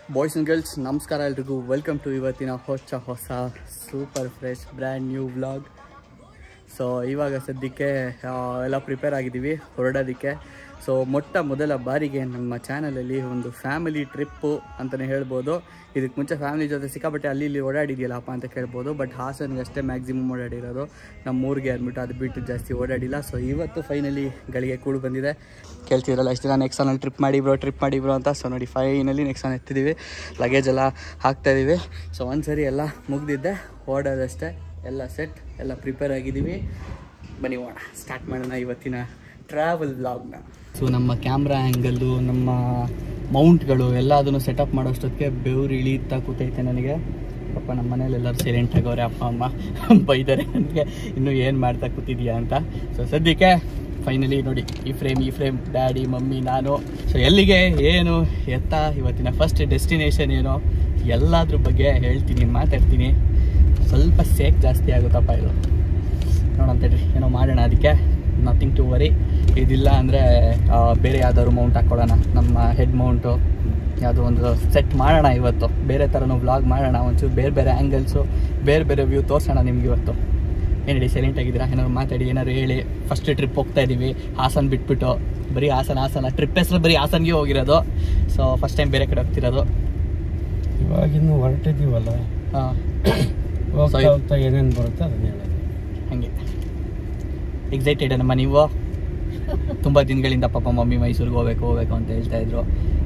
Boys and girls ನಮಸ್ಕಾರ ಎಲ್ರಿಗೂ welcome to ಇವತ್ತಿನ ಹೊಸ ಹೊಸ super fresh brand new vlog so ಇವಾಗ ಸದ್ಯಕ್ಕೆ ಆ, ಎಲ್ಲ ಪ್ರಿಪೇರ್ ಆಗಿದ್ದೀವಿ ಹೊರಡೋದಕ್ಕೆ ಸೊ ಮೊಟ್ಟ ಮೊದಲ ಬಾರಿಗೆ ನಮ್ಮ ಚಾನಲಲ್ಲಿ ಒಂದು ಫ್ಯಾಮಿಲಿ ಟ್ರಿಪ್ಪು ಅಂತಲೇ ಹೇಳ್ಬೋದು ಇದಕ್ಕೆ ಮುಂಚೆ ಫ್ಯಾಮಿಲಿ ಜೊತೆ ಸಿಕ್ಕಾಪಟ್ಟೆ ಅಲ್ಲಿ ಇಲ್ಲಿ ಓಡಾಡಿದೆಯಲ್ಲಪ್ಪ ಅಂತ ಕೇಳ್ಬೋದು ಬಟ್ ಹಾಸನ್ಗೆ ಅಷ್ಟೇ ಮ್ಯಾಕ್ಸಿಮಮ್ ಓಡಾಡಿರೋದು ನಮ್ಮ ಊರಿಗೆ ಅಂದ್ಬಿಟ್ಟು ಅದು ಬಿಟ್ಟು ಜಾಸ್ತಿ ಓಡಾಡಿಲ್ಲ ಸೊ ಇವತ್ತು ಫೈನಲಿ ಗಳಿಗೆ ಕೂಡು ಬಂದಿದೆ ಕೇಳ್ತಿದ್ರಲ್ಲ ಎಷ್ಟು ದಿನ ನೆಕ್ಸ್ಟ್ ಅಲ್ಲಿ ಟ್ರಿಪ್ ಮಾಡಿಬ್ರೋ ಟ್ರಿಪ್ ಮಾಡಿಬ್ರೋ ಅಂತ ಸೊ ನೋಡಿ ಫೈನಲಿ ನೆಕ್ಸ್ಟ್ ನಾನು ಎತ್ತಿದ್ದೀವಿ ಲಗೇಜ್ ಎಲ್ಲ ಹಾಕ್ತಾಯಿದ್ದೀವಿ ಸೊ ಒಂದ್ಸರಿ ಎಲ್ಲ ಮುಗ್ದಿದ್ದೆ ಓಡೋದಷ್ಟೇ ಎಲ್ಲ ಸೆಟ್ ಎಲ್ಲ ಪ್ರಿಪೇರ್ ಆಗಿದ್ದೀವಿ ಬನ್ನಿ ಹೋಗೋಣ ಸ್ಟಾರ್ಟ್ ಮಾಡೋಣ ಇವತ್ತಿನ ಟ್ರಾವೆಲ್ ವ್ಲಾಗ್ನ ಸೊ ನಮ್ಮ ಕ್ಯಾಮ್ರಾ ಆ್ಯಂಗಲ್ಲು ನಮ್ಮ ಮೌಂಟ್ಗಳು ಎಲ್ಲ ಅದನ್ನು ಸೆಟಪ್ ಮಾಡೋಷ್ಟೊತ್ತಿಗೆ ಬೆವ್ರು ಇಳೀತಾ ಕೂತೈತೆ ನನಗೆ ಪಾಪ ನಮ್ಮ ಮನೇಲಿ ಎಲ್ಲರೂ ಸೈಲೆಂಟ್ ಆಗೋರೆ ಅಪ್ಪ ಅಮ್ಮ ಬೈತಾರೆ ನನಗೆ ಇನ್ನೂ ಏನು ಮಾಡ್ತಾ ಕೂತಿದ್ಯಾ ಅಂತ ಸೊ ಸದ್ಯಕ್ಕೆ ಫೈನಲಿ ನೋಡಿ ಈ ಫ್ರೇಮ್ ಈ ಫ್ರೇಮ್ ಡ್ಯಾಡಿ ಮಮ್ಮಿ ನಾನು ಸೊ ಎಲ್ಲಿಗೆ ಏನು ಎತ್ತ ಇವತ್ತಿನ ಫಸ್ಟ್ ಡೆಸ್ಟಿನೇಷನ್ ಏನು ಎಲ್ಲದ್ರ ಬಗ್ಗೆ ಹೇಳ್ತೀನಿ ಮಾತಾಡ್ತೀನಿ ಸ್ವಲ್ಪ ಸೇಕ್ ಜಾಸ್ತಿ ಆಗುತ್ತಪ್ಪ ಇದು ನೋಡೋಣ ತಡ್ರಿ ಏನೋ ಮಾಡೋಣ ಅದಕ್ಕೆ ನಥಿಂಗ್ ಟು ವರಿ ಇದಿಲ್ಲ ಅಂದರೆ ಬೇರೆ ಯಾವ್ದಾದ್ರು ಮೌಂಟ್ ಹಾಕ್ಕೊಳ್ಳೋಣ ನಮ್ಮ ಹೆಡ್ ಮೌಂಟು ಯಾವುದೋ ಒಂದು ಸೆಟ್ ಮಾಡೋಣ ಇವತ್ತು ಬೇರೆ ಥರನೂ ವ್ಲಾಗ್ ಮಾಡೋಣ ಒಂಚೂರು ಬೇರೆ ಬೇರೆ ಆ್ಯಂಗಲ್ಸು ಬೇರೆ ಬೇರೆ ವ್ಯೂ ತೋರಿಸೋಣ ನಿಮ್ಗೆ ಇವತ್ತು ಏನು ಹೇಳಿ ಸೈಲೆಂಟ್ ಆಗಿದ್ದೀರಾ ಏನಾದ್ರು ಮಾತಾಡಿ ಏನಾದ್ರು ಹೇಳಿ ಫಸ್ಟ್ ಟ್ರಿಪ್ ಹೋಗ್ತಾ ಇದ್ದೀವಿ ಹಾಸನ್ ಬಿಟ್ಬಿಟ್ಟು ಬರೀ ಹಾಸನ ಹಾಸನ ಟ್ರಿಪ್ ಹೆಸರು ಬರೀ ಹಾಸನ್ಗೆ ಹೋಗಿರೋದು ಸೊ ಫಸ್ಟ್ ಟೈಮ್ ಬೇರೆ ಕಡೆ ಹೋಗ್ತಿರೋದು ಇವಾಗಿನ್ನು ಹೊರಟಿದ್ದೀವಲ್ಲ ಹಾಂ ಹೋಗ್ತಾ ಇದು- ಹೋಗ್ತಾ ಏನೇನು ಬರುತ್ತೆ ಅದನ್ನ ಹೇಳೋದು ಹಾಗೆ ಎಕ್ಸೈಟೆಡ್ ನಮ್ಮ ನೀವು ತುಂಬ ದಿನಗಳಿಂದ ಪಾಪ ಮಮ್ಮಿ ಮೈಸೂರಿಗೆ ಹೋಗ್ಬೇಕು ಹೋಗ್ಬೇಕು ಅಂತ ಹೇಳ್ತಾ ಇದ್ರು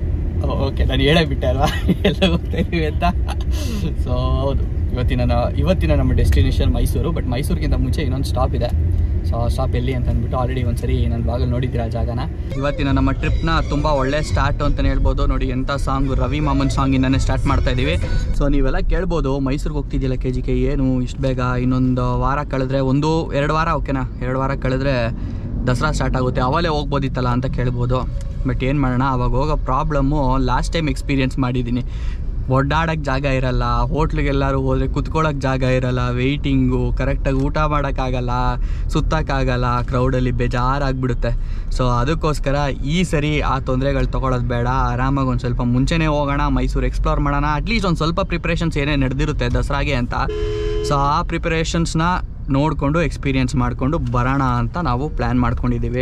ಓಕೆ ನಾನು ಹೇಳೇ ಬಿಟ್ಟೆ ಅಲ್ವಾ ಎಲ್ಲ ಹೋಗ್ತಾ ಇದೀವಿ ಅಂತ ಸೊ ಹೌದು ಇವತ್ತಿನ ನ- ಇವತ್ತಿನ ನಮ್ಮ ಡೆಸ್ಟಿನೇಷನ್ ಮೈಸೂರು ಬಟ್ ಮೈಸೂರಿಗಿಂತ ಮುಂಚೆ ಇನ್ನೊಂದು ಸ್ಟಾಪ್ ಇದೆ ಸೊ ಆ ಸ್ಟಾಪ್ ಎಲ್ಲಿ ಅಂತ ಅಂದ್ಬಿಟ್ಟು ಆಲ್ರೆಡಿ ಒಂದ್ಸರಿ ನನ್ನ ಭಾಗಲ್ಲಿ ನೋಡಿದ್ದೀರಾ ಆ ಜಾಗನ ಇವತ್ತಿನ ನಮ್ಮ ಟ್ರಿಪ್ನ ತುಂಬ ಒಳ್ಳೆ ಸ್ಟಾರ್ಟ್ ಅಂತಲೇ ಹೇಳ್ಬೋದು ನೋಡಿ ಎಂಥ ಸಾಂಗ್ ರವಿ ಮಾಮನ್ ಸಾಂಗಿಂದನೇ ಸ್ಟಾರ್ಟ್ ಮಾಡ್ತಾ ಇದ್ದೀವಿ ಸೊ ನೀವೆಲ್ಲ ಕೇಳ್ಬೋದು ಮೈಸೂರಿಗೆ ಹೋಗ್ತಿದ್ದಿಲ್ಲ ಕೆ ಜಿ ಕೆ ಏನು ಇಷ್ಟು ಬೇಗ ಇನ್ನೊಂದು ವಾರ ಕಳೆದ್ರೆ ಒಂದು ಎರಡು ವಾರ ಓಕೆನಾ ಎರಡು ವಾರ ಕಳೆದ್ರೆ ದಸರಾ ಸ್ಟಾರ್ಟ್ ಆಗುತ್ತೆ ಅವಲೇ ಹೋಗ್ಬೋದಿತ್ತಲ್ಲ ಅಂತ ಕೇಳ್ಬೋದು ಬಟ್ ಏನು ಮಾಡೋಣ ಅವಾಗ ಹೋಗೋ ಪ್ರಾಬ್ಲಮ್ಮು ಲಾಸ್ಟ್ ಟೈಮ್ ಎಕ್ಸ್ಪೀರಿಯೆನ್ಸ್ ಮಾಡಿದ್ದೀನಿ ಒಡ್ಡಾಡಕ್ಕೆ ಜಾಗ ಇರಲ್ಲ ಹೋಟ್ಲಿಗೆಲ್ಲರೂ ಹೋದರೆ ಕುತ್ಕೊಳ್ಳೋಕೆ ಜಾಗ ಇರಲ್ಲ ವೆಯ್ಟಿಂಗು ಕರೆಕ್ಟಾಗಿ ಊಟ ಮಾಡೋಕ್ಕಾಗಲ್ಲ ಸುತ್ತಕ್ಕಾಗಲ್ಲ ಕ್ರೌಡಲ್ಲಿ ಬೇಜಾರಾಗ್ಬಿಡುತ್ತೆ ಸೊ ಅದಕ್ಕೋಸ್ಕರ ಈ ಸರಿ ಆ ತೊಂದರೆಗಳು ತೊಗೊಳೋದು ಬೇಡ ಆರಾಮಾಗಿ ಒಂದು ಸ್ವಲ್ಪ ಮುಂಚೆನೇ ಹೋಗೋಣ ಮೈಸೂರು ಎಕ್ಸ್ಪ್ಲೋರ್ ಮಾಡೋಣ ಅಟ್ಲೀಸ್ಟ್ ಒಂದು ಸ್ವಲ್ಪ ಪ್ರಿಪ್ರೇಷನ್ಸ್ ಏನೇ ನಡೆದಿರುತ್ತೆ ದಸರಾಗೆ ಅಂತ ಸೊ ಆ ಪ್ರಿಪರೇಷನ್ಸ್ನ ನೋಡಿಕೊಂಡು ಎಕ್ಸ್ಪೀರಿಯೆನ್ಸ್ ಮಾಡಿಕೊಂಡು ಬರೋಣ ಅಂತ ನಾವು ಪ್ಲ್ಯಾನ್ ಮಾಡ್ಕೊಂಡಿದ್ದೀವಿ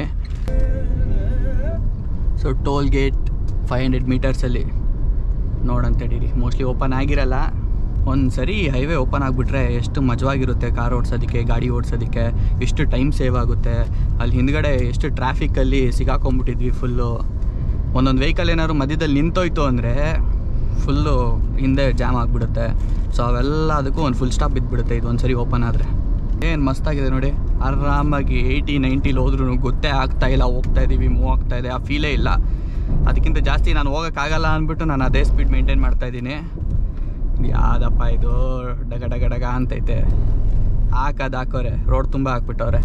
so toll gate five hundred ಮೀಟರ್ಸಲ್ಲಿ ನೋಡಂತಡೀರಿ ಮೋಸ್ಟ್ಲಿ ಓಪನ್ ಆಗಿರಲ್ಲ ಒಂದು ಸರಿ ಹೈವೇ ಓಪನ್ ಆಗಿಬಿಟ್ರೆ ಎಷ್ಟು ಮಜವಾಗಿರುತ್ತೆ ಕಾರ್ ಓಡಿಸೋದಕ್ಕೆ ಗಾಡಿ ಓಡಿಸೋದಕ್ಕೆ ಎಷ್ಟು ಟೈಮ್ ಸೇವ್ ಆಗುತ್ತೆ ಅಲ್ಲಿ ಹಿಂದ್ಗಡೆ ಎಷ್ಟು ಟ್ರಾಫಿಕಲ್ಲಿ ಸಿಗಾಕೊಂಬಿಟ್ಟಿದ್ವಿ ಫುಲ್ಲು ಒಂದೊಂದು ವೆಹಿಕಲ್ ಏನಾದ್ರು ಮಧ್ಯದಲ್ಲಿ ನಿಂತೋಯ್ತು ಅಂದರೆ ಫುಲ್ಲು ಹಿಂದೆ ಜಾಮ್ ಆಗಿಬಿಡುತ್ತೆ ಸೊ ಅವೆಲ್ಲ ಅದಕ್ಕೂ ಒಂದು ಫುಲ್ ಸ್ಟಾಪ್ ಬಿದ್ದುಬಿಡುತ್ತೆ ಇದು ಒಂದು ಸರಿ ಓಪನ್ ಆದರೆ ಏನು ಮಸ್ತಾಗಿದೆ ನೋಡಿ ಆರಾಮಾಗಿ ಏಯ್ಟಿ ನೈಂಟಿಲಿ ಹೋದ್ರೂ ಗೊತ್ತೇ ಆಗ್ತಾ ಇಲ್ಲ ಹೋಗ್ತಾ ಇದ್ದೀವಿ ಮೂವ್ ಆಗ್ತಾ ಇದೆ ಆ ಫೀಲೇ ಇಲ್ಲ ಅದಕ್ಕಿಂತ ಜಾಸ್ತಿ ನಾನು ಹೋಗೋಕ್ಕಾಗಲ್ಲ ಅಂದ್ಬಿಟ್ಟು ನಾನು ಅದೇ ಸ್ಪೀಡ್ ಮೇಂಟೈನ್ ಮಾಡ್ತಾ ಇದ್ದೀನಿ ಯಾವ್ದಪ್ಪ ಇದು ಡಗ ಡಗ ಡಗ ಅಂತೈತೆ ಹಾಕೋದು ಹಾಕೋರೆ ರೋಡ್ ತುಂಬ ಹಾಕ್ಬಿಟ್ಟವ್ರೆ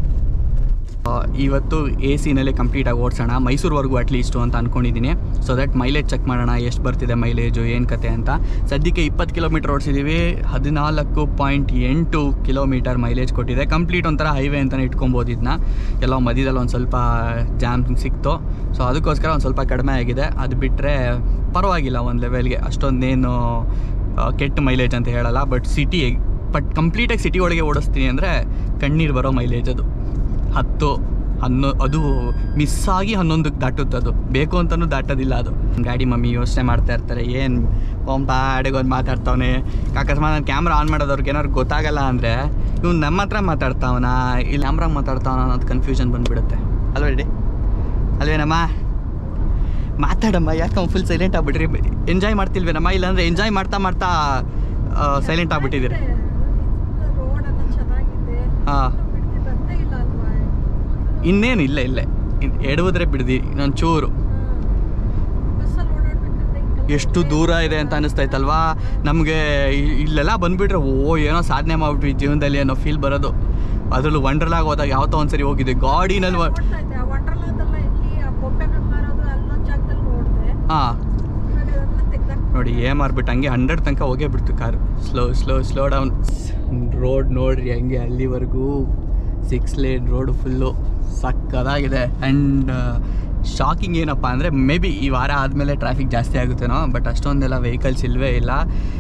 ಆ, ಇವತ್ತು ಎ ಸಿನಲ್ಲಿ ಕಂಪ್ಲೀಟಾಗಿ ಓಡಿಸೋಣ ಮೈಸೂರುವರೆಗೂ ಅಟ್ಲೀಸ್ಟು ಅಂತ ಅಂದ್ಕೊಂಡಿದ್ದೀನಿ ಸೊ ದಟ್ ಮೈಲೇಜ್ ಚೆಕ್ ಮಾಡೋಣ ಎಷ್ಟು ಬರ್ತಿದೆ ಮೈಲೇಜು ಏನು ಕತೆ ಅಂತ ಸದ್ಯಕ್ಕೆ ಇಪ್ಪತ್ತು ಕಿಲೋಮೀಟ್ರ್ ಓಡಿಸಿದ್ದೀವಿ ಹದಿನಾಲ್ಕು ಪಾಯಿಂಟ್ ಎಂಟು ಕಿಲೋಮೀಟರ್ ಮೈಲೇಜ್ ಕೊಟ್ಟಿದೆ ಕಂಪ್ಲೀಟ್ ಒಂಥರ ಹೈವೇ ಅಂತಲೇ ಇಟ್ಕೊಬೋದು ಇದನ್ನ ಎಲ್ಲೋ ಮಧ್ಯದಲ್ಲಿ ಒಂದು ಸ್ವಲ್ಪ ಜಾಮ್ ಸಿಕ್ತು ಸೊ ಅದಕ್ಕೋಸ್ಕರ ಒಂದು ಸ್ವಲ್ಪ ಕಡಿಮೆ ಆಗಿದೆ ಅದು ಬಿಟ್ಟರೆ ಪರವಾಗಿಲ್ಲ ಒಂದು ಲೆವೆಲ್ಗೆ ಅಷ್ಟೊಂದೇನು ಆ, ಕೆಟ್ಟ ಮೈಲೇಜ್ ಅಂತ ಹೇಳಲ್ಲ ಬಟ್ ಸಿಟಿ ಬಟ್ ಕಂಪ್ಲೀಟಾಗಿ ಸಿಟಿ ಒಳಗೆ ಓಡಿಸ್ತೀನಿ ಅಂದರೆ ಕಣ್ಣೀರು ಬರೋ ಮೈಲೇಜ್ ಅದು ಹತ್ತು ಹನ್ನೊ ಅದು ಮಿಸ್ ಆಗಿ ಹನ್ನೊಂದಕ್ಕೆ ದಾಟುತ್ತೆ ಅದು ಬೇಕು ಅಂತಲೂ ದಾಟೋದಿಲ್ಲ ಅದು ಗಾಡಿ ಮಮ್ಮಿ ಯೋಚನೆ ಮಾಡ್ತಾ ಇರ್ತಾರೆ ಏನು ಪಾಡಿಗೆ ಒಂದು ಮಾತಾಡ್ತಾವನೆ ಅಕಸ್ಮಾತ್ ನಾನು ಕ್ಯಾಮ್ರಾ ಆನ್ ಮಾಡೋದವ್ರಿಗೆ ಏನಾದ್ರು ಗೊತ್ತಾಗಲ್ಲ ಅಂದರೆ ಇವ್ನು ನಮ್ಮ ಹತ್ರ ಮಾತಾಡ್ತಾವನ ಇಲ್ಲಿ ಕ್ಯಾಮ್ರಾ ಮಾತಾಡ್ತಾವನ ಅನ್ನೋದು ಕನ್ಫ್ಯೂಷನ್ ಬಂದುಬಿಡುತ್ತೆ ಅಲ್ವಾ ರೆಡಿ ಅಲ್ವೇನಮ್ಮ ಮಾತಾಡಮ್ಮ ಯಾಕೆ ಫುಲ್ ಸೈಲೆಂಟ್ ಆಗ್ಬಿಟ್ರಿ ಎಂಜಾಯ್ ಮಾಡ್ತಿಲ್ವೇನಮ್ಮ ಇಲ್ಲಾಂದ್ರೆ ಎಂಜಾಯ್ ಮಾಡ್ತಾ ಮಾಡ್ತಾ ಸೈಲೆಂಟ್ ಆಗ್ಬಿಟ್ಟಿದ್ದೀರಿ ರೋಡ್ ಎಲ್ಲ ಚೆನ್ನಾಗಿದೆ ಹಾಂ ಬಿಡ್ತಿದ್ದಂತೆ ಇಲ್ಲ ಅಲ್ವಾ ಇನ್ನೇನು ಇಲ್ಲ ಇಲ್ಲೇ ಇನ್ ಎಡವುದ್ರೆ ಬಿಡ್ದಿ ಇನ್ನೊಂದು ಚೂರು ಬಸ್ಸಲ್ಲಿ ಓಡಾಡ್ಬೇಕಾದ್ರೆ ಹಿಂಗೆ ಎಷ್ಟು ದೂರ ಇದೆ ಅಂತ ಅನಿಸ್ತೈತಲ್ವಾ ನಮಗೆ ಇಲ್ಲೆಲ್ಲ ಬಂದ್ಬಿಟ್ರೆ ಓ ಏನೋ ಸಾಧನೆ ಮಾಡ್ಬಿಟ್ವಿ ಜೀವನದಲ್ಲಿ ಅನ್ನೋ ಫೀಲ್ ಬರೋದು ಅದರಲ್ಲೂ ವಂಡರ್ಲಾಗ್ ಹೋದಾಗ ಯಾವತ್ತೋ ಒಂದ್ಸರಿ ಹೋಗಿದ್ದೆ ಗಾಡಿನಲ್ಲಿ ನೋಡ್ತಾ ಇದ್ದೆ ಆ ವಂಡರ್ಲಾದೆಲ್ಲ ಇಲ್ಲಿ ಆ ಬೊಂಬೆಗಳು ಮಾರೋದು ಅಲ್ಲೊಂದು ಜಾಗದಲ್ಲಿ ನೋಡಿದೆ ಹಾಂ ಇವಾಗ ಅದೆಲ್ಲ ತೆಗ್ದಾಕ್ ನೋಡಿ ಏ ಮಾರ್ಬಿಟ್ಟು ಹಂಗೆ ಹಂಡ್ರೆಡ್ ತನಕ ಹೋಗೇ ಬಿಡ್ತು car slow slow slow down road ನೋಡ್ರಿ ಹಂಗೆ ಅಲ್ಲಿವರೆಗೂ ಸಿಕ್ಸ್ ಲೇನ್ ರೋಡ್ ಫುಲ್ಲು ಸಕ್ಕದಾಗಿದೆ ಆ್ಯಂಡ್ ಶಾಕಿಂಗ್ ಏನಪ್ಪ ಅಂದರೆ ಮೇ ಬಿ ಈ ವಾರ ಆದಮೇಲೆ ಟ್ರಾಫಿಕ್ ಜಾಸ್ತಿ ಆಗುತ್ತೇನೋ ಬಟ್ ಅಷ್ಟೊಂದೆಲ್ಲ ವೆಹಿಕಲ್ಸ್ ಇಲ್ಲವೇ ಇಲ್ಲ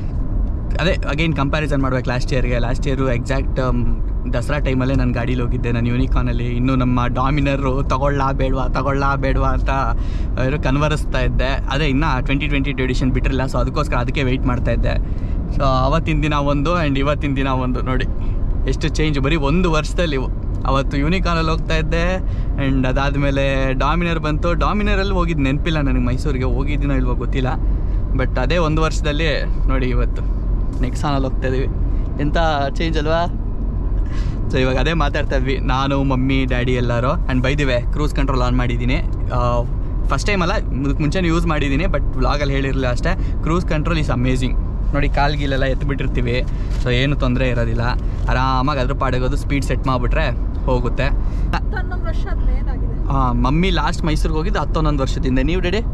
ಅದೇ ಅಗೈನ್ ಕಂಪ್ಯಾರಿಸನ್ ಮಾಡ್ಬೇಕು ಲಾಸ್ಟ್ ಇಯರ್ಗೆ ಲಾಸ್ಟ್ ಇಯರು ಎಕ್ಸಾಕ್ಟ್ ದಸರಾ ಟೈಮಲ್ಲೇ ನಾನು ಗಾಡೀಲಿ ಹೋಗಿದ್ದೆ ನಾನು ಯೂನಿಕಾನಲ್ಲಿ ಇನ್ನೂ ನಮ್ಮ ಡಾಮಿನರು ತಗೊಳ್ಳಾ ಬೇಡವಾ ತಗೊಳ್ಳಾ ಬೇಡವಾ ಅಂತ ಅವರು ಕನ್ವರಿಸ್ತಾ ಇದ್ದೆ ಅದೇ ಇನ್ನು ಟ್ವೆಂಟಿ ಟ್ವೆಂಟಿ ಎಡಿಷನ್ ಬಿಟ್ಟಿರಲಿಲ್ಲ ಸೊ ಅದಕ್ಕೋಸ್ಕರ ಅದಕ್ಕೆ ವೆಯ್ಟ್ ಮಾಡ್ತಾ ಇದ್ದೆ ಸೊ ಅವತ್ತಿನ ದಿನ ಒಂದು ಆ್ಯಂಡ್ ಇವತ್ತಿನ ದಿನ ಒಂದು ನೋಡಿ ಎಷ್ಟು ಚೇಂಜ್ ಬರೀ ಒಂದು ವರ್ಷದಲ್ಲಿ ಅವತ್ತು ಯೂನಿಕಾನಲ್ಲಿ ಹೋಗ್ತಾ ಇದ್ದೆ ಆ್ಯಂಡ್ ಅದಾದಮೇಲೆ ಡಾಮಿನರ್ ಬಂತು ಡಾಮಿನರಲ್ಲಿ ಹೋಗಿದ್ದು ನೆನಪಿಲ್ಲ ನನಗೆ ಮೈಸೂರಿಗೆ ಹೋಗಿದ್ದೀನೋ ಇಲ್ವೋ ಗೊತ್ತಿಲ್ಲ ಬಟ್ ಅದೇ ಒಂದು ವರ್ಷದಲ್ಲಿ ನೋಡಿ ಇವತ್ತು ನೆಕ್ಸಾನಲ್ಲಿ ಹೋಗ್ತಾ ಇದೀವಿ ಎಂಥ ಚೇಂಜ್ ಅಲ್ವಾ ಸೊ ಇವಾಗ ಅದೇ ಮಾತಾಡ್ತಾ ಇದ್ವಿ ನಾನು ಮಮ್ಮಿ ಡ್ಯಾಡಿ ಎಲ್ಲರೂ and by the way cruise control on ಮಾಡಿದ್ದೀನಿ ಫಸ್ಟ್ ಟೈಮ್ ಅಲ್ಲ ಇದಕ್ಕೆ ಮುಂಚೆನೇ ಯೂಸ್ ಮಾಡಿದ್ದೀನಿ ಬಟ್ ವ್ಲಾಗಲ್ಲಿ ಹೇಳಿರಲಿಲ್ಲ ಅಷ್ಟೇ ಕ್ರೂಸ್ ಕಂಟ್ರೋಲ್ ಈಸ್ ಅಮೇಝಿಂಗ್ ನೋಡಿ ಕಾಲ್ ಗೀಲೆಲ್ಲ ಎತ್ಬಿಟ್ಟಿರ್ತೀವಿ ಸೊ ಏನು ತೊಂದರೆ ಇರೋದಿಲ್ಲ ಆರಾಮಾಗಿ ಅದ್ರ ಪಾಡಗೋದು ಸ್ಪೀಡ್ ಸೆಟ್ ಮಾಡಿಬಿಟ್ರೆ ಹೋಗುತ್ತೆ ಹನ್ನೊಂದು ವರ್ಷ ಆದ್ಮೇಲೆ ಏನಾಗಿದೆ ಆ, ಮಮ್ಮಿ ಲಾಸ್ಟ್ ಮೈಸೂರಿಗೆ ಹೋಗಿದ್ದು ಹತ್ತೊಂದೊಂದು ವರ್ಷದಿಂದ ನೀವು ಡ್ಯಾಡಿ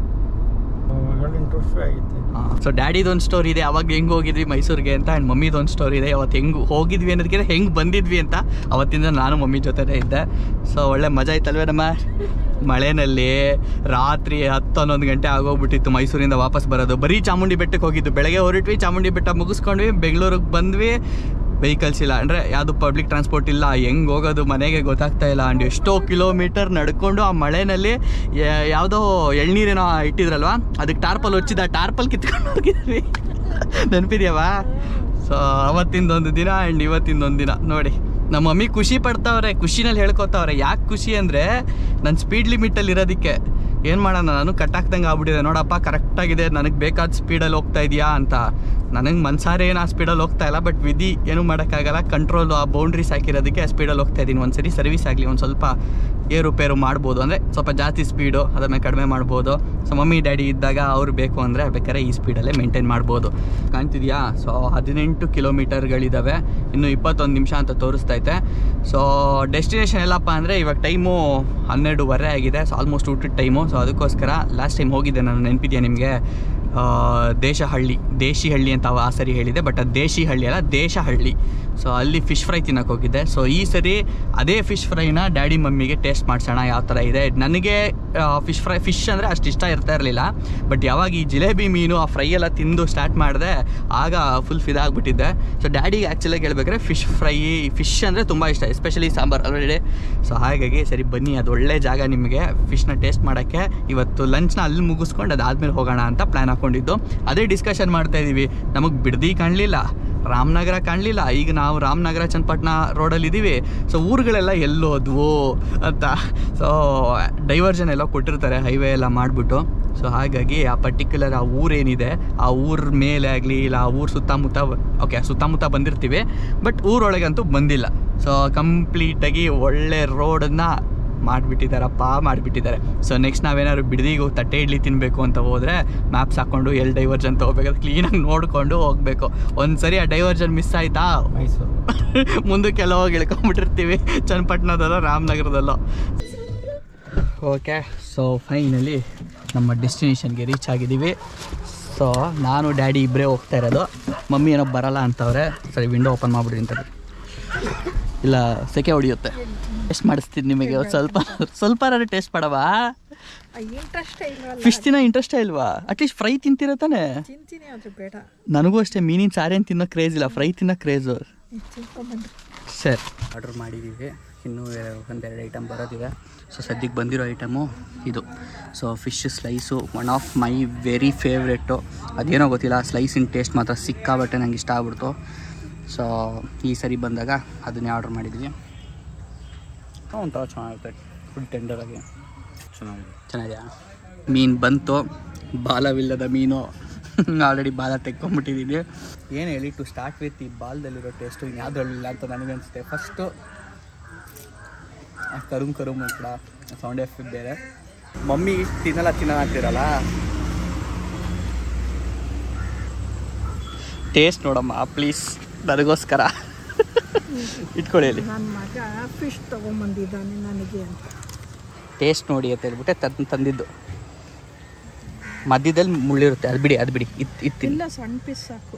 ಏಳೆಂಟು ವರ್ಷ ಆಗಿತ್ತು ಸೊ ಡ್ಯಾಡಿದೊಂದು ಸ್ಟೋರಿ ಇದೆ ಅವಾಗ ಹೆಂಗೆ ಹೋಗಿದ್ವಿ ಮೈಸೂರಿಗೆ ಅಂತ ಆ್ಯಂಡ್ ಮಮ್ಮಿದೊಂದು ಸ್ಟೋರಿ ಇದೆ ಅವತ್ತು ಹೆಂಗೆ ಹೋಗಿದ್ವಿ ಅನ್ನೋದಕ್ಕಿಂತ ಹೆಂಗೆ ಬಂದಿದ್ವಿ ಅಂತ ಅವತ್ತಿಂದ ನಾನು ಮಮ್ಮಿ ಜೊತೆನೇ ಇದ್ದೆ ಸೊ ಒಳ್ಳೆ ಮಜಾ ಇತ್ತಲ್ವೇ ನಮ್ಮ ಮಳೆನಲ್ಲಿ ರಾತ್ರಿ ಹತ್ತು ಹನ್ನೊಂದು ಗಂಟೆ ಆಗೋಗ್ಬಿಟ್ಟಿತ್ತು ಮೈಸೂರಿಂದ ವಾಪಸ್ ಬರೋದು ಬರೀ ಚಾಮುಂಡಿ ಬೆಟ್ಟಕ್ಕೆ ಹೋಗಿದ್ದು ಬೆಳಗ್ಗೆ ಹೊರಟ್ವಿ ಚಾಮುಂಡಿ ಬೆಟ್ಟ ಮುಗಿಸ್ಕೊಂಡ್ವಿ ಬೆಂಗಳೂರಿಗೆ ಬಂದ್ವಿ ವೆಹಿಕಲ್ಸ್ ಇಲ್ಲ ಅಂದರೆ ಯಾವುದು ಪಬ್ಲಿಕ್ ಟ್ರಾನ್ಸ್ಪೋರ್ಟ್ ಇಲ್ಲ ಹೆಂಗೆ ಹೋಗೋದು ಮನೆಗೆ ಗೊತ್ತಾಗ್ತಾ ಇಲ್ಲ ಆ್ಯಂಡ್ ಎಷ್ಟೋ ಕಿಲೋಮೀಟರ್ ನಡ್ಕೊಂಡು ಆ ಮಳೆನಲ್ಲಿ ಯಾ- ಯಾವುದೋ ಎಳ್ನೀರೇನೋ ಇಟ್ಟಿದ್ರಲ್ವಾ ಅದಕ್ಕೆ ಟಾರ್ಪಲ್ ಹೊಚ್ಚಿದ ಟಾರ್ಪಲ್ ಕಿತ್ಕೊಂಡು ಹೋಗಿದ್ವಿ ನೆನಪಿದ್ಯಾವಾ ಸೊ ಅವತ್ತಿಂದೊಂದು ದಿನ ಆ್ಯಂಡ್ ಇವತ್ತಿಂದೊಂದು ದಿನ ನೋಡಿ ನಮ್ಮ ಮಮ್ಮಿ ಖುಷಿ ಪಡ್ತಾವ್ರೆ ಖುಷಿನಲ್ಲಿ ಹೇಳ್ಕೊತಾವ್ರೆ ಯಾಕೆ ಖುಷಿ ಅಂದರೆ ನನ್ನ ಸ್ಪೀಡ್ ಲಿಮಿಟಲ್ಲಿ ಇರೋದಕ್ಕೆ ಏನು ಮಾಡೋಣ ನಾನು ಕಟ್ಟಾಕ್ದಂಗೆ ಆಗ್ಬಿಟ್ಟಿದೆ ನೋಡಪ್ಪ ಕರೆಕ್ಟಾಗಿದೆ ನನಗೆ ಬೇಕಾದ ಸ್ಪೀಡಲ್ಲಿ ಹೋಗ್ತಾ ಇದೆಯಾ ಅಂತ ನನಗೆ ಮನ್ಸಾರೆ ಏನು ಆ ಸ್ಪೀಡಲ್ಲಿ ಹೋಗ್ತಾ ಇಲ್ಲ ಬಟ್ ವಿಧಿ ಏನೂ ಮಾಡೋಕ್ಕಾಗಲ್ಲ ಕಂಟ್ರೋಲು ಆ ಬೌಂಡ್ರೀಸ್ ಹಾಕಿರೋದಕ್ಕೆ ಆ ಸ್ಪೀಡಲ್ಲಿ ಹೋಗ್ತಾ ಇದ್ದೀನಿ ಒಂದು ಸರಿ ಸರ್ವಿಸ್ ಆಗಲಿ ಒಂದು ಸ್ವಲ್ಪ ಏರುಪೇರು ಮಾಡ್ಬೋದು ಅಂದರೆ ಸ್ವಲ್ಪ ಜಾಸ್ತಿ ಸ್ಪೀಡು ಅದನ್ನು ಕಡಿಮೆ ಮಾಡ್ಬೋದು ಸೊ ಮಮ್ಮಿ ಡ್ಯಾಡಿ ಇದ್ದಾಗ ಅವ್ರು ಬೇಕು ಅಂದರೆ ಬೇಕಾದ್ರೆ ಈ ಸ್ಪೀಡಲ್ಲೇ ಮೇಂಟೈನ್ ಮಾಡ್ಬೋದು ಕಾಣ್ತಿದ್ಯಾ ಸೊ ಹದಿನೆಂಟು ಕಿಲೋಮೀಟರ್ಗಳಿದ್ದಾವೆ ಇನ್ನು ಇಪ್ಪತ್ತೊಂದು ನಿಮಿಷ ಅಂತ ತೋರಿಸ್ತೈತೆ ಸೊ ಡೆಸ್ಟಿನೇಷನ್ ಎಲ್ಲಪ್ಪ ಅಂದರೆ ಇವಾಗ ಟೈಮು ಹನ್ನೆರಡುವರೆ ಆಗಿದೆ ಸೊ ಆಲ್ಮೋಸ್ಟ್ ಊಟದ ಟೈಮು ಸೊ ಅದಕ್ಕೋಸ್ಕರ ಲಾಸ್ಟ್ ಟೈಮ್ ಹೋಗಿದ್ದೆ ನಾನು ನೆನಪಿದ್ಯಾ ನಿಮಗೆ ದೇಶಹಳ್ಳಿ ದೇಶಿಹಳ್ಳಿ ಅಂತ ಆ ಸರಿ ಹೇಳಿದೆ ಬಟ್ ಅದು ದೇಶಿ ಹಳ್ಳಿ ಅಲ್ಲ ದೇಶಹಳ್ಳಿ ಸೊ ಅಲ್ಲಿ ಫಿಶ್ ಫ್ರೈ ತಿನ್ನಕ್ಕೆ ಹೋಗಿದ್ದೆ ಸೊ ಈ ಸರಿ ಅದೇ ಫಿಶ್ ಫ್ರೈನ ಡ್ಯಾಡಿ ಮಮ್ಮಿಗೆ ಟೇಸ್ಟ್ ಮಾಡಿಸೋಣ ಯಾವ ಥರ ಇದೆ ನನಗೆ ಫಿಶ್ ಫ್ರೈ ಫಿಶ್ ಅಂದರೆ ಅಷ್ಟು ಇಷ್ಟ ಇರ್ತಾ ಇರಲಿಲ್ಲ ಬಟ್ ಯಾವಾಗ ಈ ಜಿಲೇಬಿ ಮೀನು ಆ ಫ್ರೈ ಎಲ್ಲ ತಿಂದು ಸ್ಟಾರ್ಟ್ ಮಾಡಿದೆ ಆಗ ಫುಲ್ ಫಿದಾಗ್ಬಿಟ್ಟಿದ್ದೆ ಸೊ ಡ್ಯಾಡಿಗೆ ಆ್ಯಕ್ಚುಲಾಗಿ ಹೇಳ್ಬೇಕಾದ್ರೆ ಫಿಶ್ ಫ್ರೈ ಫಿಶ್ ಅಂದರೆ ತುಂಬ ಇಷ್ಟ ಎಸ್ಪೆಷಲಿ ಸಾಂಬಾರು ಆಲ್ರೆಡಿ ಸೊ ಹಾಗಾಗಿ ಸರಿ ಬನ್ನಿ ಅದು ಒಳ್ಳೆ ಜಾಗ ನಿಮಗೆ ಫಿಶ್ನ ಟೇಸ್ಟ್ ಮಾಡೋಕ್ಕೆ ಇವತ್ತು ಲಂಚ್ನ ಅಲ್ಲಿ ಮುಗಿಸ್ಕೊಂಡು ಅದಾದಮೇಲೆ ಹೋಗೋಣ ಅಂತ ಪ್ಲ್ಯಾನ್ ಹಾಕ್ಕೊಂಡಿದ್ದು ಅದೇ ಡಿಸ್ಕಷನ್ ಮಾಡ್ತಾ ಇದ್ದೀವಿ ನಮಗೆ ಬಿಡದಿ ಕಾಣಲಿಲ್ಲ ರಾಮನಗರ ಕಾಣಲಿಲ್ಲ ಈಗ ನಾವು ರಾಮನಗರ ಚನ್ನಪಟ್ಟಣ ರೋಡಲ್ಲಿ ಇದ್ದೀವಿ ಸೊ ಊರುಗಳೆಲ್ಲ ಎಲ್ಲೋದ್ವು ಅಂತ ಸೊ ಡೈವರ್ಷನ್ ಎಲ್ಲ ಕೊಟ್ಟಿರ್ತಾರೆ ಹೈವೇ ಎಲ್ಲ ಮಾಡಿಬಿಟ್ಟು ಸೊ ಹಾಗಾಗಿ ಆ ಪರ್ಟಿಕ್ಯುಲರ್ ಆ ಊರೇನಿದೆ ಆ ಊರ ಮೇಲೆ ಆಗಲಿ ಇಲ್ಲ ಆ ಊರು ಸುತ್ತಮುತ್ತ ಓಕೆ ಸುತ್ತಮುತ್ತ ಬಂದಿರ್ತೀವಿ ಬಟ್ ಊರೊಳಗಂತೂ ಬಂದಿಲ್ಲ ಸೊ ಕಂಪ್ಲೀಟಾಗಿ ಒಳ್ಳೆ ರೋಡನ್ನು ಮಾಡಿಬಿಟ್ಟಿದ್ದಾರಪ್ಪ ಮಾಡಿಬಿಟ್ಟಿದ್ದಾರೆ ಸೊ ನೆಕ್ಸ್ಟ್ ನಾವೇನಾದ್ರು ಬಿಡದಿಗೆ ತಟ್ಟೆ ಇಡ್ಲಿ ತಿನ್ನಬೇಕು ಅಂತ ಹೋದರೆ ಮ್ಯಾಪ್ಸ್ ಹಾಕ್ಕೊಂಡು ಎಲ್ಲಿ ಡೈವರ್ಜನ್ ತೊಗೋಬೇಕಾದ್ರೆ ಕ್ಲೀನಾಗಿ ನೋಡಿಕೊಂಡು ಹೋಗಬೇಕು ಒಂದು ಸರಿ ಆ ಡೈವರ್ಜನ್ ಮಿಸ್ ಆಯ್ತಾ ಮೈಸೂರು ಮುಂದಕ್ಕೆಲ್ಲ ಹೋಗಿ ಇಳ್ಕೊಂಬಿಟ್ಟಿರ್ತೀವಿ ಚನ್ನಪಟ್ಟಣದಲ್ಲೋ ರಾಮನಗರದಲ್ಲೋ ಓಕೆ ಸೊ ಫೈನಲಿ ನಮ್ಮ ಡೆಸ್ಟಿನೇಷನ್ಗೆ ರೀಚ್ ಆಗಿದ್ದೀವಿ ಸೊ ನಾನು ಡ್ಯಾಡಿ ಇಬ್ಬರೇ ಹೋಗ್ತಾ ಇರೋದು ಮಮ್ಮಿ ಏನೋ ಬರಲ್ಲ ಅಂತವ್ರೆ ಸರಿ ವಿಂಡೋ ಓಪನ್ ಮಾಡಿಬಿಡ್ರಿ ಅಂತ ಇಲ್ಲ ಸೆಕೆ ಹೊಡಿಯುತ್ತೆ ಟೇಸ್ಟ್ ಮಾಡಿಸ್ತೀನಿ ನಿಮಗೆ ಒಂದ್ ಸ್ವಲ್ಪ ಸ್ವಲ್ಪ ಟೇಸ್ಟ್ ಮಾಡವಾ ಇಂಟ್ರೆಸ್ಟ್ ಇಲ್ಲ ಫಿಶ್ ತಿನ್ನೋ ಇಂಟ್ರೆಸ್ಟೇ ಇಲ್ವಾ ಅಟ್ಲೀಸ್ಟ್ ಫ್ರೈ ತಿಂತೀರ ತಾನೆ ತಿಂತೀನಿ ಅದು ಬೇಡ ನನಗೂ ಅಷ್ಟೇ ಮೀನಿನ ಸಾರೇನು ತಿನ್ನೋ ಕ್ರೇಜ್ ಇಲ್ಲ ಫ್ರೈ ತಿನ್ನೋ ಕ್ರೇಜು ಇದು ತಿನ್ಕೊಂಬಂದ್ರಿ ಸರ್ ಆರ್ಡ್ರ್ ಮಾಡಿದ್ದೀವಿ ಇನ್ನೂ ಒಂದೆರಡು ಐಟಮ್ ಬರೋದಿವೆ ಸೊ ಸದ್ಯಕ್ಕೆ ಬಂದಿರೋ ಐಟಮು ಇದು so fish slice one of my very favourite ಅದೇನೋ ಗೊತ್ತಿಲ್ಲ ಸ್ಲೈಸಿನ ಟೇಸ್ಟ್ ಮಾತ್ರ ಸಿಕ್ಕಾಬಟ್ಟೆ ನಂಗೆ ಇಷ್ಟ ಆಗ್ಬಿಡ್ತು ಸೊ ಈ ಸರಿ ಬಂದಾಗ ಅದನ್ನೇ ಆರ್ಡ್ರ್ ಮಾಡಿದ್ವಿ ಒಂಥರ ಚೆನ್ನಾಗಿರುತ್ತೆ ಫುಲ್ ಟೆಂಡರಾಗಿ ಚೆನ್ನಾಗಿದೆ ಚೆನ್ನಾಗಿದೆಯಾ ಮೀನು ಬಂತು ಬಾಲವಿಲ್ಲದ ಮೀನು ಆಲ್ರೆಡಿ ಬಾಲ ತೆಕ್ಕೊಂಬಿಟ್ಟಿದ್ದೀನಿ ಏನು ಹೇಳಿ ಟು ಸ್ಟಾರ್ಟ್ ವಿತ್ ಈ ಬಾಲ್ದಲ್ಲಿರೋ ಟೇಸ್ಟು ಇನ್ಯಾವುದ್ರಲ್ಲಿಲ್ಲ ಅಂತ ನನಗೆ ಅನಿಸುತ್ತೆ ಫಸ್ಟು ಕರುಮ್ ಕರುಮ್ ಕೂಡ ಸೌಂಡ್ ಎಫೆಕ್ಟ್ ಬೇರೆ ಮಮ್ಮಿ ತಿನ್ನಲ್ಲ ತಿನ್ನಲ್ಲ ಅಂತಿರಲ್ಲ ಟೇಸ್ಟ್ ನೋಡಮ್ಮ ಪ್ಲೀಸ್ ನನಗೋಸ್ಕರ ಇಟ್ಕೊಳ್ಳಿ ಅಲ್ಲಿ ನನ್ನ ಮಗ ಫಿಶ್ ತೊಗೊಂಬಂದಿದ್ದಾನೆ ನನಗೆ ಅಂತ ಟೇಸ್ಟ್ ನೋಡಿ ಅಂತ ಹೇಳ್ಬಿಟ್ಟೆ ತಂದು ತಂದಿದ್ದು ಮಧ್ಯದಲ್ಲಿ ಮುಳ್ಳಿರುತ್ತೆ ಅದು ಬಿಡಿ ಅದು ಬಿಡಿ ಇತ್ತು ಇತ್ತು ಇಲ್ಲ ಸಣ್ಣ ಪೀಸ್ ಸಾಕು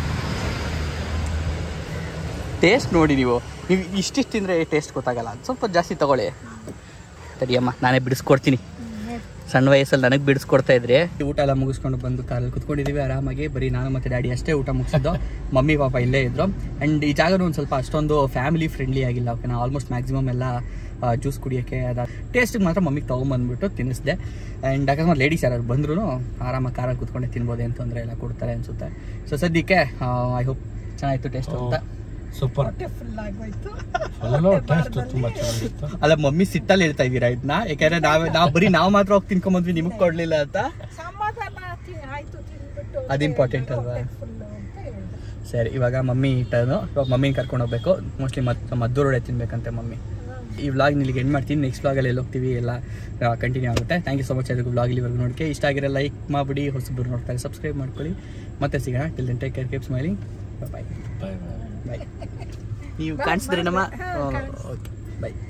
ಟೇಸ್ಟ್ ನೋಡಿ ನೀವು ನೀವು ಇಷ್ಟಿಷ್ಟು ತಿಂದರೆ ಟೇಸ್ಟ್ ಗೊತ್ತಾಗಲ್ಲ ಸ್ವಲ್ಪ ಜಾಸ್ತಿ ತಗೊಳ್ಳಿ ತಡಿಯಮ್ಮ ನಾನೇ ಬಿಡಿಸ್ಕೊಡ್ತೀನಿ ಹ್ಮ್, ನೋಡು ಸಣ್ಣ ವಯಸ್ಸಲ್ಲಿ ನನಗೆ ಬಿಡಿಸ್ಕೊಡ್ತಾ ಇದ್ರಿ ಊಟ ಎಲ್ಲ ಮುಗಿಸ್ಕೊಂಡು ಬಂದು ಕಾರಲ್ಲಿ ಕುತ್ಕೊಂಡಿದ್ದೀವಿ ಆರಾಮಾಗಿ ಬರೀ ನಾನು ಮತ್ತು ಡ್ಯಾಡಿ ಅಷ್ಟೇ ಊಟ ಮುಗಿಸಿದ್ದು ಮಮ್ಮಿ ಪಾಪ ಇಲ್ಲೇ ಇದ್ರು ಆ್ಯಂಡ್ ಈ ಜಾಗನೂ ಒಂದು ಸ್ವಲ್ಪ ಅಷ್ಟೊಂದು ಫ್ಯಾಮಿಲಿ ಫ್ರೆಂಡ್ಲಿ ಆಗಿಲ್ಲ ಓಕೆನಾ ಆಲ್ಮೋಸ್ಟ್ ಮ್ಯಾಕ್ಸಿಮಮ್ ಎಲ್ಲ ಜ್ಯೂಸ್ ಕುಡಿಯೋಕ್ಕೆ ಅದ ಟೇಸ್ಟಿಗೆ ಮಾತ್ರ ಮಮ್ಮಿಗೆ ತೊಗೊಂಬಂದ್ಬಿಟ್ಟು ತಿನ್ನಿಸ್ದೆ ಆ್ಯಂಡ್ ಅಕಸ್ಮಾತ್ ಲೇಡೀಸ್ ಯಾರು ಬಂದ್ರು ಆರಾಮಾಗಿ ಕಾರಲ್ಲಿ ಕುತ್ಕೊಂಡೆ ತಿನ್ಬೋದು ಏನು ತೊಂದರೆ ಇಲ್ಲ ಕೊಡ್ತಾರೆ ಅನಿಸುತ್ತೆ ಸೊ ಸದ್ಯಕ್ಕೆ ಐ ಹೋಪ್ ಚೆನ್ನಾಗಿತ್ತು ಟೇಸ್ಟ್ ಅಂತ ಸೂಪರ್ ಹೊಟ್ಟೆ ಫುಲ್ ಆಗೋಯ್ತು ಫುಲ್ಲು ಟೇಸ್ಟ್ ತುಂಬ ಚೆನ್ನಾಗಿತ್ತು ಅಲ್ಲ ಮಮ್ಮಿ ಸಿಟ್ಟಲ್ಲಿ ಹೇಳ್ತಾ ಇದ್ದೀರಾ ಇದನ್ನ ಯಾಕಂದ್ರೆ ನಾವ್ ನಾವ್ ಬರೀ ನಾವ್ ಮಾತ್ರ ಹೋಗಿ ತಿನ್ಕೊಂಬಂದ್ವಿ ನಿಮಗ್ ಕೊಡ್ಲಿಲ್ಲ ಅಂತ ಸಮಾಧಾನ ತಿ- ಆಯ್ತು ತಿಂದ್ಬಿಟ್ಟು ಅದು important ಅಲ್ವಾ? ಫುಲ್ ಅಂತ ಹೇಳಿದೆ ಸರಿ ಇವಾಗ ಮಮ್ಮಿ ಟರ್ನು ಇವಾಗ ಮಮ್ಮಿನ ಕರ್ಕೊಂಡು ಹೋಗ್ಬೇಕು ಮೋಸ್ಟ್ಲಿ ಮತ್ ಮದ್ದೂರೊಡೆ ತಿನ್ಬೇಕಂತೆ ಮಮ್ಮಿ ಈ ವ್ಲಾಗ್ ಇಲ್ಲಿಗೆ ಎಂಡ್ ಮಾಡ್ತೀನಿ ನೆಕ್ಸ್ಟ್ ವ್ಲಾಗಲ್ಲಿ ಎಲ್ಲಿ ಹೋಗ್ತೀವಿ ಎಲ್ಲ ಕಂಟಿನ್ಯೂ ಆಗುತ್ತೆ ಥ್ಯಾಂಕ್ ಯು ಸೊ ಮಚ್ ಅದಕ್ಕೆ ವ್ಲಾಗ್ ಇಲ್ಲಿವರೆಗೂ ನೋಡಕ್ಕೆ ಇಷ್ಟ ಆಗಿರೋ ಲೈಕ್ ಮಾಡಿಬಿಡಿ ಹೊಸಬ್ರು ನೋಡ್ತಾರೆ ಸಬ್ಸ್ಕ್ರೈಬ್ ಮಾಡ್ಕೊಳ್ಳಿ ಮತ್ತೆ ಸಿಗೋಣ till then take care keep smiling bye bye bye bye ನೀವು ಕಾಣಿಸಿದ್ರೆ ನಮ್ಮ ಓಕೆ ಬಾಯ್